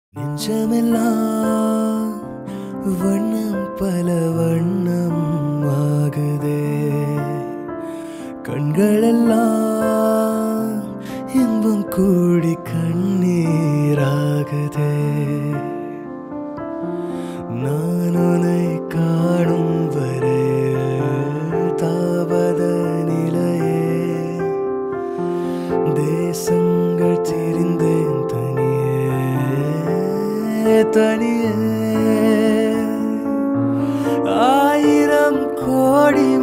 நெஞ்சமெல்லாம் வண்ணம் பல வண்ணம் ஆகுதே கண்களெல்லாம் இன்பம் கூடி கண்ணீராகுதே நான் உன்னை காணும் வரை தாவத நிலையே தேசங்கள் திரிந்தேன் தனியே தனியே ஆயிரம் கோடி